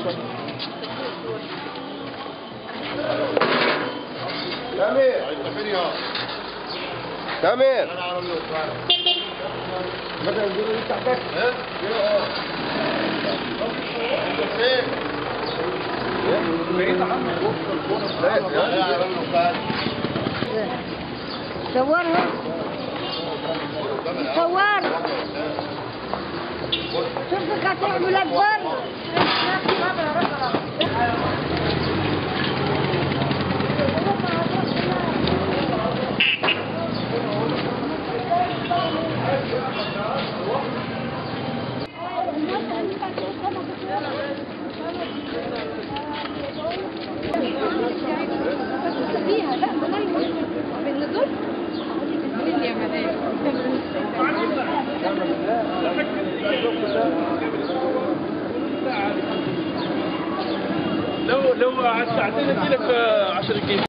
تامر تامر مثلا الجبل دي تحتك صورها صور شوفك هتعمل اكبر فيها لا ملايين بالنظر من يا لو لو قعدت ساعتين ادي لك 10 جنيه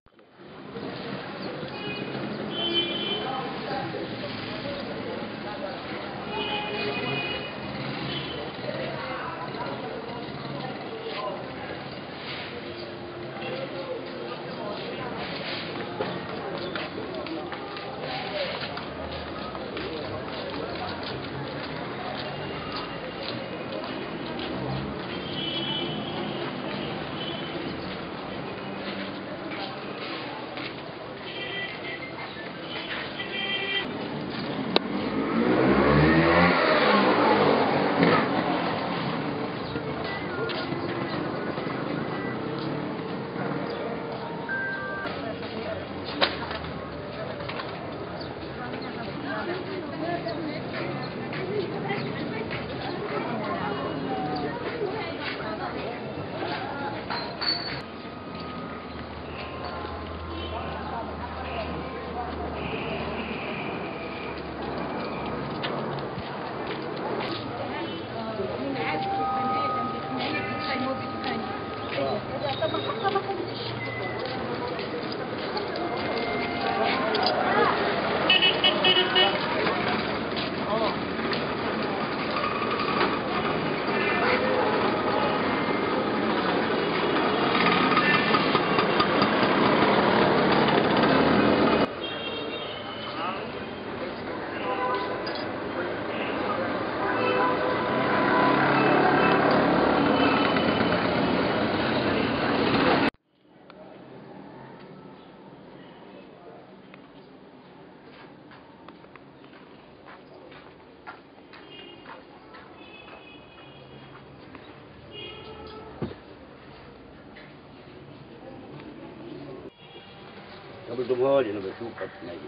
طب اضربها لي انا بشوفك نايم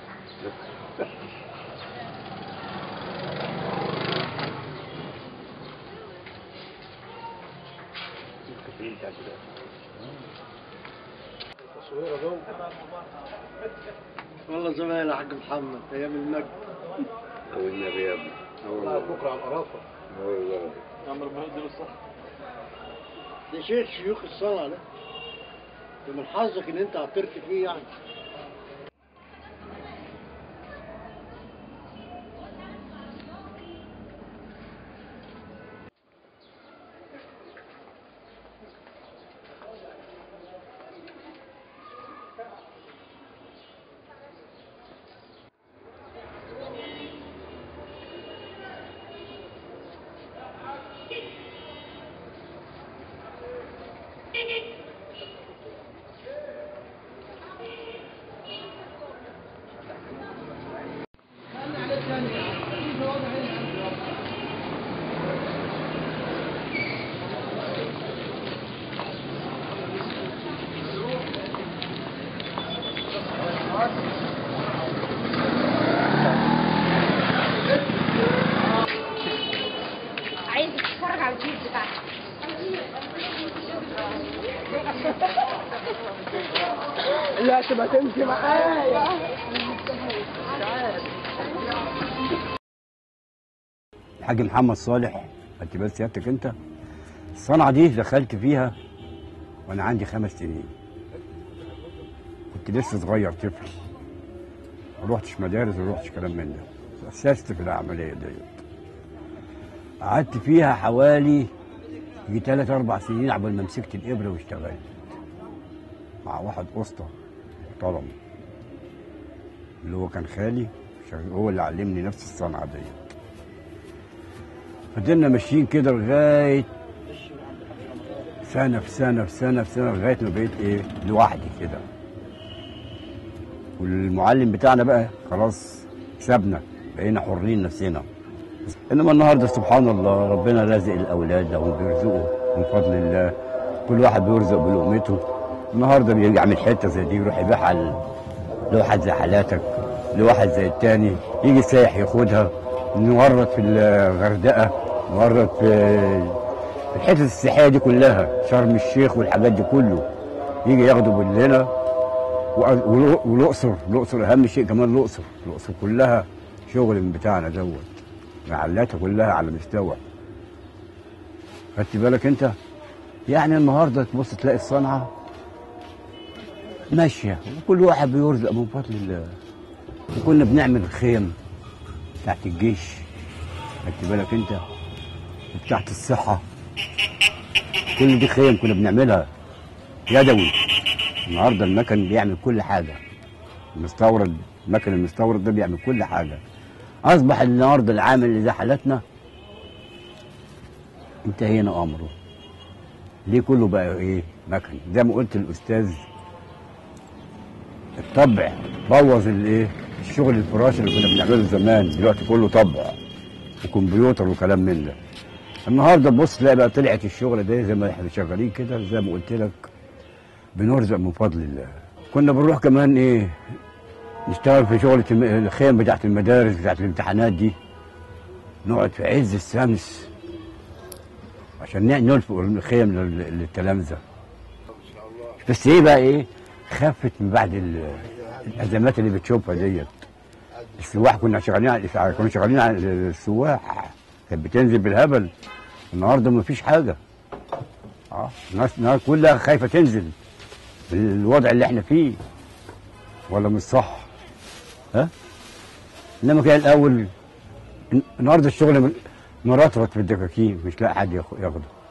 والله زمان يا حاج محمد ايام المجد او النبي يا ابني والله بكره على القرافه والله عمر ما يدير الصح ده شيخ شيوخ الصلاه ده ده من حظك ان انت عطرت فيه يعني عايز تتفرج على الفيديو بتاعك لا تبقى تمشي معايا الحاج محمد صالح خدت بال سيادتك انت الصنعه دي دخلت فيها وانا عندي خمس سنين كنت لسه صغير طفل ما رحتش مدارس ما رحتش كلام من ده اسست في العمليه ديت قعدت فيها حوالي يجي ثلاث اربع سنين عبال ما مسكت الابره واشتغلت مع واحد اسطى محترم اللي هو كان خالي شغ- هو اللي علمني نفس الصنعه ديت فضلنا ماشيين كده لغايه سنه في سنه في سنه في سنه لغايه ما بقيت ايه لوحدي كده والمعلم بتاعنا بقى خلاص سابنا بقينا حرين نفسنا انما النهارده سبحان الله ربنا رازق الاولاد او بيرزقه من فضل الله كل واحد بيرزق بلقمته النهارده بيرجع من حته زي دي يروح يبيعها ل- لواحد زي حالاتك لواحد زي التاني يجي سايح ياخدها نورط في الغردقه نورط في في الحتت السياحيه دي كلها شرم الشيخ والحاجات دي كله يجي ياخده بالليله وأ- والأ- والاقصر الاقصر اهم شيء كمان الاقصر الاقصر كلها شغل من بتاعنا دوت محلاتها كلها على مستوى خدت بالك انت يعني النهارده تبص تلاقي الصنعه ماشيه وكل واحد بيرزق من فضل الله وكنا بنعمل خيم بتاعت الجيش خدت بالك انت وبتاعت الصحه كل دي خيم كنا بنعملها يدوي النهارده المكن بيعمل كل حاجه المستورد المكن المستورد ده بيعمل كل حاجه اصبح النهارده العامل اللي زي حالتنا انتهينا امره ليه كله بقى ايه مكن زي ما قلت الاستاذ الطبع بوظ الايه الشغل الفراش اللي كنا بنعمله زمان دلوقتي كله طبع وكمبيوتر وكلام من ده النهارده بص تلاقي بقى طلعت الشغل ده زي ما احنا شغالين كده زي ما قلت لك بنرزق من فضل الله كنا بنروح كمان ايه نشتغل في شغلة الم- الخيم بتاعت المدارس بتاعت الامتحانات دي نقعد في عز الشمس عشان ن- نلفق الخيم لل- للتلامذة بس ايه بقى ايه خفت من بعد ال- الازمات اللي بتشوفها ديت السواح كنا شغالين على الإسعاف، كنا شغالين على السواح كانت بتنزل بالهبل النهارده مفيش حاجه اه الناس الناس كلها خايفه تنزل بالوضع اللي احنا فيه ولا مش صح ها انما كان الاول النهارده الشغل مرطرط في الدكاكين مش لاقي حد ياخ- ياخده